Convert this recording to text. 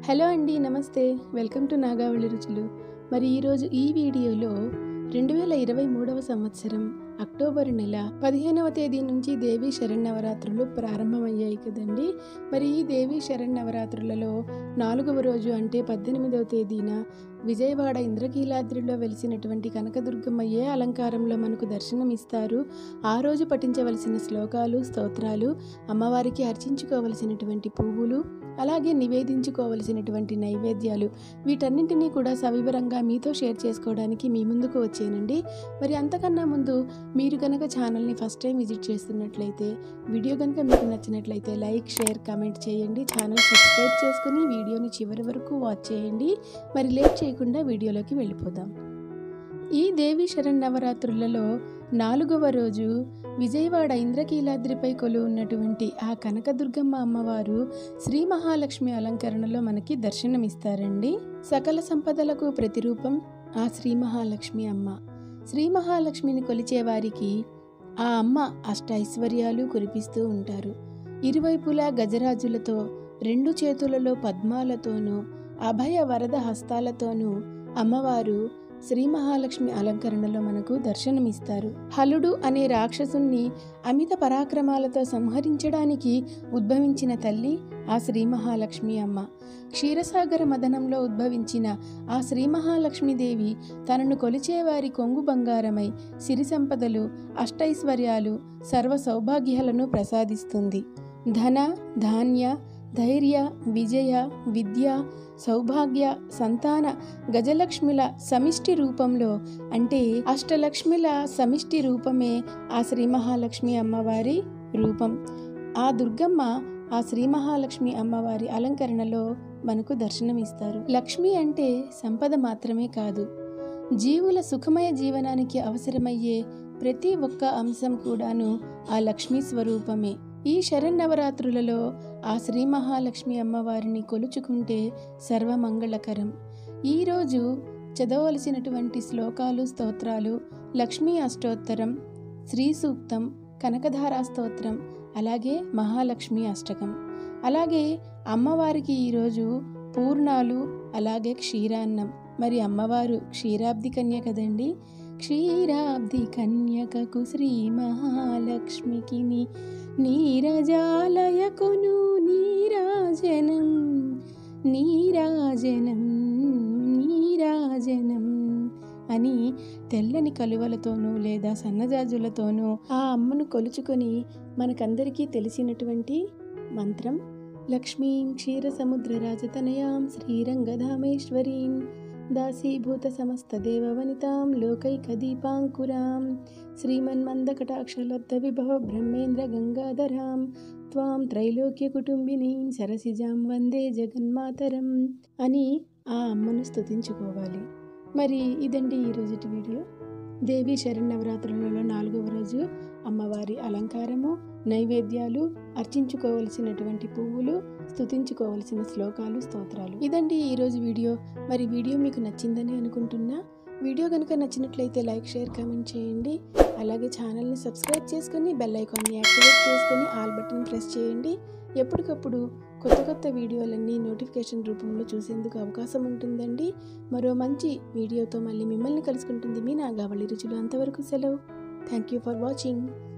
hello అండి నమస్తే welcome to Nagavali రుచులు మరి ఈరోజు ఈ వీడియోలో రెండు వేల ఇరవై మూడవ సంవత్సరం అక్టోబర్ నెల పదిహేనవ తేదీ నుంచి దేవీ శరణవరాత్రులు ప్రారంభమయ్యాయి కదండి మరి ఈ దేవీ శరణవరాత్రులలో నాలుగవ రోజు అంటే పద్దెనిమిదవ తేదీన విజయవాడ ఇంద్రకీలాద్రిలో వెలిసినటువంటి కనకదుర్గమ్మ ఏ అలంకారంలో మనకు దర్శనమిస్తారు ఆ రోజు పఠించవలసిన శ్లోకాలు స్తోత్రాలు అమ్మవారికి అర్చించుకోవలసినటువంటి పువ్వులు అలాగే నివేదించుకోవలసినటువంటి నైవేద్యాలు వీటన్నింటినీ కూడా సవివరంగా మీతో షేర్ చేసుకోవడానికి మీ ముందుకు వచ్చానండి మరి అంతకన్నా ముందు మీరు కనుక ఛానల్ని ఫస్ట్ టైం విజిట్ చేస్తున్నట్లయితే వీడియో కనుక మీకు నచ్చినట్లయితే లైక్ షేర్ కామెంట్ చేయండి ఛానల్ సబ్స్క్రైబ్ చేసుకుని వీడియోని చివరి వరకు వాచ్ చేయండి మరి లేట్ చేయకుండా వీడియోలోకి వెళ్ళిపోదాం ఈ దేవి శరణవరాత్రులలో నాలుగవ రోజు విజయవాడ ఇంద్రకీలాద్రిపై కొలు ఉన్నటువంటి ఆ కనకదుర్గమ్మ అమ్మవారు శ్రీ మహాలక్ష్మి అలంకరణలో మనకి దర్శనమిస్తారండి సకల సంపదలకు ప్రతిరూపం ఆ శ్రీ మహాలక్ష్మి అమ్మ శ్రీ మహాలక్ష్మిని కొలిచే వారికి ఆ అమ్మ అష్ట ఐశ్వర్యాలు కురిపిస్తూ ఉంటారు ఇరువైపులా గజరాజులతో రెండు చేతులలో పద్మాలతోనూ అభయ వరద హస్తాలతోనూ అమ్మవారు శ్రీ మహాలక్ష్మి అలంకరణలో మనకు దర్శనమిస్తారు హలుడు అనే రాక్షసుణ్ణి అమిత పరాక్రమాలతో సంహరించడానికి ఉద్భవించిన తల్లి ఆ శ్రీ మహాలక్ష్మి అమ్మ క్షీరసాగర మదనంలో ఉద్భవించిన ఆ శ్రీ మహాలక్ష్మీదేవి తనను కొలిచేవారి కొంగు బంగారమై సిరి సంపదలు అష్టైశ్వర్యాలు సర్వ సౌభాగ్యాలను ప్రసాదిస్తుంది ధన ధాన్య ధైర్య విజయ విద్య సౌభాగ్య సంతాన గజలక్ష్మిల సమిష్టి రూపంలో అంటే అష్టలక్ష్మిల సమిష్టి రూపమే ఆ శ్రీ మహాలక్ష్మి అమ్మవారి రూపం ఆ దుర్గమ్మ ఆ శ్రీ మహాలక్ష్మి అమ్మవారి అలంకరణలో మనకు దర్శనమిస్తారు లక్ష్మి అంటే సంపద మాత్రమే కాదు జీవుల సుఖమయ జీవనానికి అవసరమయ్యే ప్రతి ఒక్క అంశం కూడాను ఆ లక్ష్మీ స్వరూపమే ఈ శరన్నవరాత్రులలో ఆ శ్రీ మహాలక్ష్మి అమ్మవారిని కొలుచుకుంటే సర్వమంగళకరం ఈరోజు చదవలసినటువంటి శ్లోకాలు స్తోత్రాలు లక్ష్మీ అష్టోత్తరం శ్రీ సూక్తం కనకధారా స్తోత్రం అలాగే మహాలక్ష్మి అష్టకం అలాగే అమ్మవారికి ఈరోజు పూర్ణాలు అలాగే క్షీరాన్నం మరి అమ్మవారు క్షీరాబ్ది కన్య కదండి క్షీరాబ్ది కన్యకకు శ్రీ మహాలక్ష్మికి నీ నీరజాలయకును నీరాజనం నీరాజనం నీరాజనం అని తెల్లని కలువలతోనూ లేదా సన్నజాజులతోనూ ఆ అమ్మను కొలుచుకొని మనకందరికీ తెలిసినటువంటి మంత్రం లక్ష్మీం క్షీరసముద్ర రాజతనయాం శ్రీరంగధామేశ్వరీం దాసీభూత సమస్త దేవవనితాం లోకైకదీపాంకురాం శ్రీమన్మందకటాక్షలబ్ధ విభవ బ్రహ్మేంద్ర గంగాధరాం త్వాం త్రైలోక్య కుటుంబినీం సరసిజాం వందే జగన్మాతరం అని ఆ అమ్మను స్తుతించుకోవాలి మరి ఇదండి ఈరోజుటి వీడియో దేవి శరణవరాత్రులలో నాలుగవ రోజు అమ్మవారి అలంకారము నైవేద్యాలు అర్చించుకోవలసినటువంటి పువ్వులు స్తుతించుకోవలసిన శ్లోకాలు స్తోత్రాలు ఇదండి ఈరోజు వీడియో మరి వీడియో మీకు నచ్చిందని అనుకుంటున్నా వీడియో కనుక నచ్చినట్లయితే లైక్ షేర్ కామెంట్ చేయండి అలాగే ఛానల్ని సబ్స్క్రైబ్ చేసుకొని బెల్ ఐకాన్ని యాక్టివేట్ చేసుకొని ఆల్ బటన్ ప్రెస్ చేయండి ఎప్పటికప్పుడు కొత్త కొత్త వీడియోలన్నీ నోటిఫికేషన్ రూపంలో చూసేందుకు అవకాశం ఉంటుందండి మరో మంచి వీడియోతో మళ్ళీ మిమ్మల్ని కలుసుకుంటుంది మీ నాగావళి రుచులు అంతవరకు సెలవు థ్యాంక్ యూ ఫర్ వాచింగ్